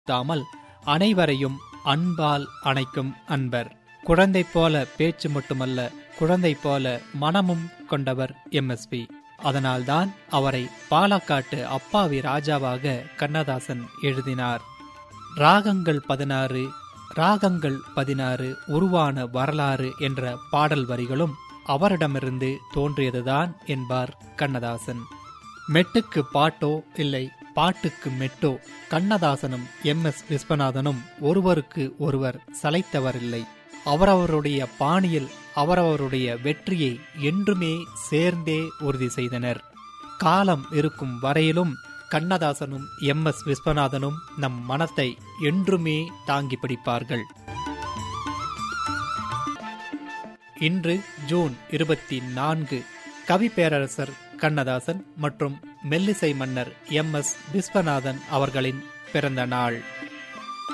தாமல் அனைவரையும் அன்பால் அணைக்கும் அன்பர் குழந்தை போல பேச்சு மட்டுமல்ல குழந்தை போல மனமும் கொண்டவர் எம்எஸ்பி அதனால்தான் அவரை பாலக்காட்டு அப்பாவி ராஜாவாக கண்ணதாசன் எழுதினார் ராகங்கள் பதினாறு ராகங்கள் பதினாறு உருவான வரலாறு என்ற பாடல் வரிகளும் அவரிடமிருந்து தோன்றியதுதான் என்பார் கண்ணதாசன் மெட்டுக்கு பாட்டோ இல்லை பாட்டுக்கு மெட்டோ கண்ணதாசனும் எம் எஸ் விஸ்வநாதனும் ஒருவருக்கு ஒருவர் சளைத்தவரில்லை அவரவருடைய பாணியில் அவரவருடைய வெற்றியை என்றுமே சேர்ந்தே உறுதி செய்தனர் காலம் இருக்கும் வரையிலும் கண்ணதாசனும் எம் எஸ் விஸ்வநாதனும் நம் மனத்தை என்றுமே தாங்கி பிடிப்பார்கள் இன்று ஜூன் இருபத்தி நான்கு கவி பேரரசர் கண்ணதாசன் மற்றும் மெல்லிசை மன்னர் எம் எஸ் விஸ்வநாதன் அவர்களின் பிறந்த நாள்